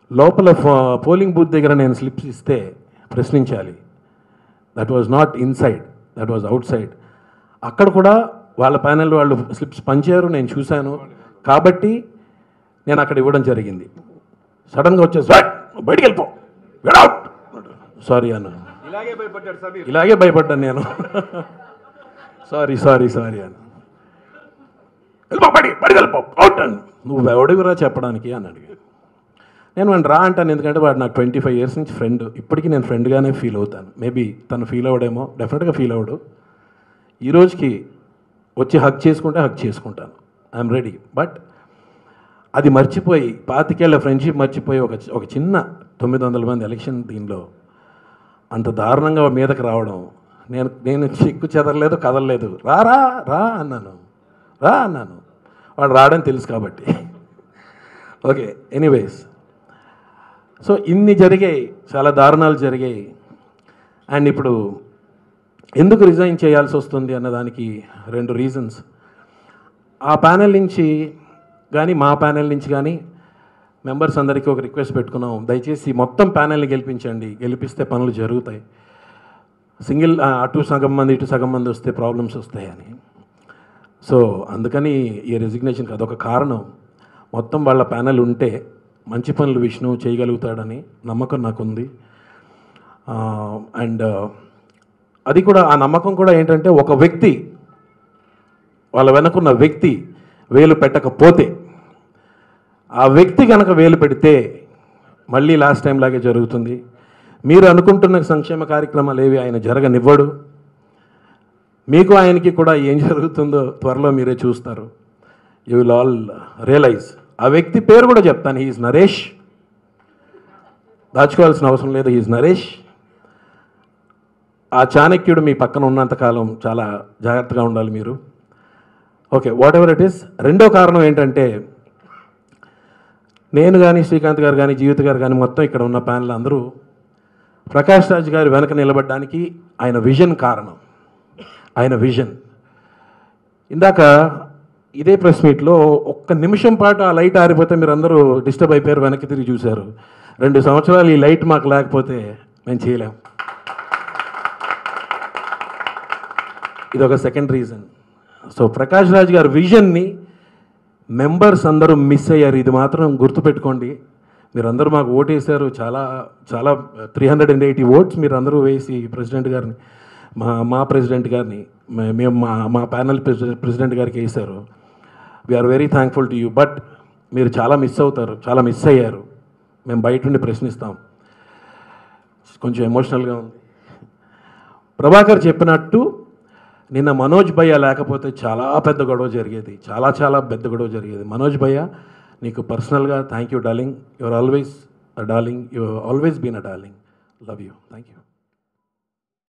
లోపల ఫో- polling booth దగ్గర నేను స్లిప్స్ ఇస్తే ప్రశ్నించాలి that was not inside that was outside అక్కడ కూడా వాళ్ళ ప్యానెల్ వాళ్ళు స్లిప్స్ పంచారు నేను చూశాను కాబట్టి నేను అక్కడ ఇవ్వడం జరిగింది సడన్గా వచ్చేసి "What? బయటికి వెళ్ళిపో అవుట్ సారీ అన్న ఇలాగే భయపడ్డాడు సమీర్ ఇలాగే భయపడ్డాను నేను సారీ సారీ సారీ అన్న వెళ్ళిపో బయటికి బయటికి వెళ్ళిపో అవుట్ అన్న నువ్వు ఎవడివిరా చెప్పడానికి అని అడిగాను నేను వాడిని రా అంటాను ఎందుకంటే వాడు నాకు ట్వంటీ ఫైవ్ ఇయర్స్ నుంచి ఫ్రెండ్ ఇప్పటికీ నేను ఫ్రెండ్గానే ఫీల్ అవుతాను మేబీ తను ఫీల్ అవ్వడేమో డెఫినెట్గా ఫీల్ అవ్వడు ఈ రోజుకి వచ్చి హక్ చేసుకుంటే హక్ చేసుకుంటాను ఐఎమ్ రెడీ బట్ అది మర్చిపోయి పాతికేళ్ల ఫ్రెండ్షిప్ మర్చిపోయి ఒక ఒక చిన్న తొమ్మిది వందల మంది ఎలక్షన్ దీనిలో అంత దారుణంగా మీదకి రావడం నేను నేను చిక్కు చెదరలేదు కదలలేదు రా రా రా అన్నాను రా అన్నాను వాడు రావడం తెలుసు కాబట్టి ఓకే ఎనీవేస్ సో ఇన్ని జరిగాయి చాలా దారుణాలు జరిగాయి అండ్ ఇప్పుడు ఎందుకు రిజైన్ చేయాల్సి వస్తుంది అన్నదానికి రెండు రీజన్స్ ఆ ప్యానెల్ నుంచి కానీ మా ప్యానెల్ నుంచి కానీ మెంబర్స్ అందరికీ ఒక రిక్వెస్ట్ పెట్టుకున్నాం దయచేసి మొత్తం ప్యానెల్ని గెలిపించండి గెలిపిస్తే పనులు జరుగుతాయి సింగిల్ ఆ, అటు సగం మంది ఇటు సగం మంది వస్తే ప్రాబ్లమ్స్ వస్తాయని సో అందుకని ఈ రెసిగ్నేషన్కి అదొక కారణం మొత్తం వాళ్ళ ప్యానెల్ ఉంటే మంచి పనులు విష్ణు చేయగలుగుతాడని నమ్మకం నాకుంది అండ్ అది కూడా ఆ నమ్మకం కూడా ఏంటంటే ఒక వ్యక్తి వాళ్ళ వెనకున్న వ్యక్తి వేలు పెట్టకపోతే ఆ వ్యక్తి కనుక వేలు పెడితే మళ్ళీ లాస్ట్ టైం లాగే జరుగుతుంది మీరు అనుకుంటున్న సంక్షేమ కార్యక్రమాలు ఏవి ఆయన జరగనివ్వడు మీకు ఆయనకి కూడా ఏం జరుగుతుందో త్వరలో మీరే చూస్తారు యూ విల్ ఆల్ రియలైజ్ ఆ వ్యక్తి పేరు కూడా చెప్తాను హీఈస్ నరేష్ దాచుకోవాల్సిన అవసరం లేదు హీఈస్ నరేష్ ఆ చాణక్యుడు మీ పక్కన ఉన్నంతకాలం చాలా జాగ్రత్తగా ఉండాలి మీరు okay whatever it is రెండో కారణం ఏంటంటే నేను కానీ శ్రీకాంత్ గారు కానీ జీవిత గారు కానీ మొత్తం ఇక్కడ ఉన్న ప్యానల్ అందరూ ప్రకాష్ రాజ్ గారి వెనక నిలబడడానికి ఆయన విజన్ కారణం ఆయన విజన్ ఇందాక ఇదే ప్రెస్ మీట్లో ఒక్క నిమిషం పాటు ఆ లైట్ ఆరిపోతే మీరు అందరూ డిస్టర్బ్ అయిపోయారు వెనక్కి తిరిగి చూశారు రెండు సంవత్సరాలు ఈ లైట్ మాకు లేకపోతే మేము చేయలేం ఇది ఒక second reason so Prakash Raj గారి విజన్ని మెంబర్స్ అందరూ మిస్ అయ్యారు ఇది మాత్రం గుర్తుపెట్టుకోండి మీరందరూ మాకు ఓటేశారు చాలా చాలా three hundred and eighty votes మీరు అందరూ వేసి ప్రెసిడెంట్ గారిని మా మా ప్రెసిడెంట్ గారిని మే- మేము మా మా ప్యానల్ ప్రెసిడెంట్ ప్రెసిడెంట్ గారికి వేశారు we are very thankful to you but మీరు చాలా మిస్ అవుతారు చాలా మిస్ అయ్యారు మేము బయట నుండి ప్రశ్నిస్తాం కొంచెం ఎమోషనల్గా ఉంది ప్రభాకర్ చెప్పినట్టు నిన్న మనోజ్ భయ్య లేకపోతే చాలా పెద్ద గొడవ జరిగేది చాలా చాలా పెద్ద గొడవ జరిగేది మనోజ్ భయ్య నీకు పర్సనల్గా thank you darling your always a darling you always been a darling love you thank you